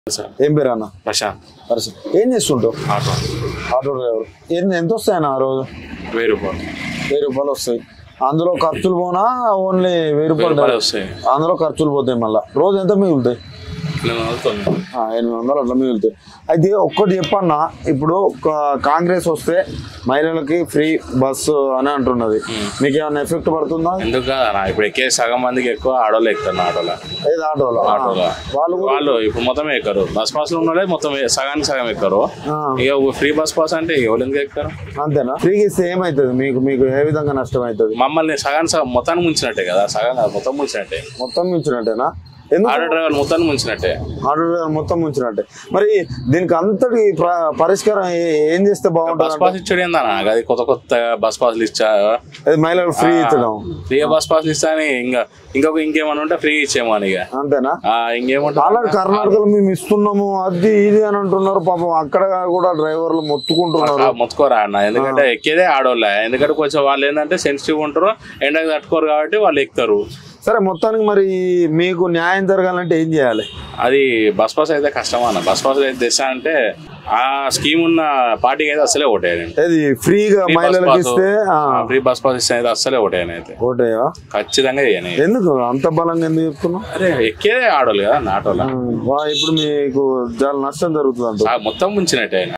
Sir ఏం పేరు అన్న ప్రశాంత్ పరిస్థితి ఏం చేస్తుంటావు ఆటో ఆటో డ్రైవర్ ఎంత ఎంత వస్తాయన్న ఆ రోజు వెయ్యి రూపాయలు వెయ్యి రూపాయలు వస్తాయి అందులో ఖర్చులు పోనా ఓన్లీ వెయ్యి వెయ్యి రూపాయలు రూపాయలు వస్తాయి అందులో ఖర్చులు పోతాయి మళ్ళీ రోజు ఎంత మిగులుతాయి ఎనిమిది వందలు తొమ్మిది ఆ, ఎనిమిది వందలు అట్లా మిగులుతాయి అయితే ఒక్కటి చెప్పన్నా ఇప్పుడు కా- కాంగ్రెస్ వస్తే మహిళలకి ఫ్రీ బస్సు అని అంటున్నది మీకు ఏమైనా ఎఫెక్ట్ పడుతుందా ఎందుకు కాదన్నా ఇప్పుడు ఎక్కే సగం మందికి ఎక్కువ ఆడోళ్ళు ఎక్కుతారు ఆటోలో ఏది ఆటోలో ఆ. ఆటోలో వాళ్ళు కూడా వాళ్ళు ఇప్పుడు మొత్తం ఎక్కరు బస్ పాస్ లో ఉన్నోళ్ళే మొత్తం ఏ- సగానికి సగం ఎక్కరు ఆ, ఇక ఫ్రీ బస్ పాస్ అంటే ఎవరు ఎందుకు ఎక్కుతారు అంతేనా ఫ్రీగా ఇస్తే ఏమవుతుంది మీకు మీకు ఏ విధంగా నష్టం అవుతుంది మమ్మల్ని సగానికి సగం మొత్తాన్ని ముంచినట్టే కదా సగం కాదు, మొత్తం ముంచినట్టే మొత్తం మించినట్టేనా ఎందుకు ఆటో డ్రైవర్ మొత్తాన్ని ముంచినట్టే ఆటో డ్రైవర్ మొత్తం ముంచినట్టే మరి దీనికి అంతటి ప్ర- పరిష్కారం ఏ- ఏం చేస్తే బస్ బాగుంటుంది పాస్ ఇచ్చాడు ఏందన్నా అది కొత్త కొత్త బస్ పాస్లు ఇచ్చా అది మహిళలకు ఫ్రీ ఇచ్చడం ఫ్రీ బస్ పాస్లు ఇస్తా అని ఇంకా ఇంకొక ఇంకేమన్నా ఉంటే ఫ్రీ ఇచ్చేమని ఇక అంతేనా ఆ, ఇంకేమంటారు ఆల్రెడీ కర్ణాటకలో మేము ఇస్తున్నాము అది ఇది అని అంటున్నారు పాపం అక్కడ కూడా డ్రైవర్లు మొత్తుకుంటున్నారు మొత్తుకోరా అన్న ఎందుకంటే ఎక్కేదే ఆడోళ్ళే ఎందుకంటే కొంచెం వాళ్ళు ఏంటంటే సెన్సిటివ్ ఉంటారు ఎండకు తట్టుకోరు కాబట్టి వాళ్ళు ఎక్కుతారు సరే మొత్తానికి మరి మీకు న్యాయం జరగాలంటే ఏం చేయాలి అది బస్ పాస్ అయితే కష్టం అన్న బస్ పాస్ అయితే తెస్తా అంటే ఆ స్కీమ్ ఉన్న పార్టీకి అయితే అసలే ఓటేయండి అది ఫ్రీగా మహిళలకు ఇస్తే ఆ, ఫ్రీ బస్ పాస్ ఇస్తే అయితే అస్సలే ఓటేయని అయితే ఓటేయా ఖచ్చితంగా చేయని ఎందుకు అంత బలంగా ఎందుకు చెప్తున్నావు అరే ఎక్కేదే ఆడోళ్ళు కదా అన్న ఆటోలో వా, ఇప్పుడు మీకు చాలా నష్టం జరుగుతుంది అంట మొత్తం ముంచినట్టే ఆయన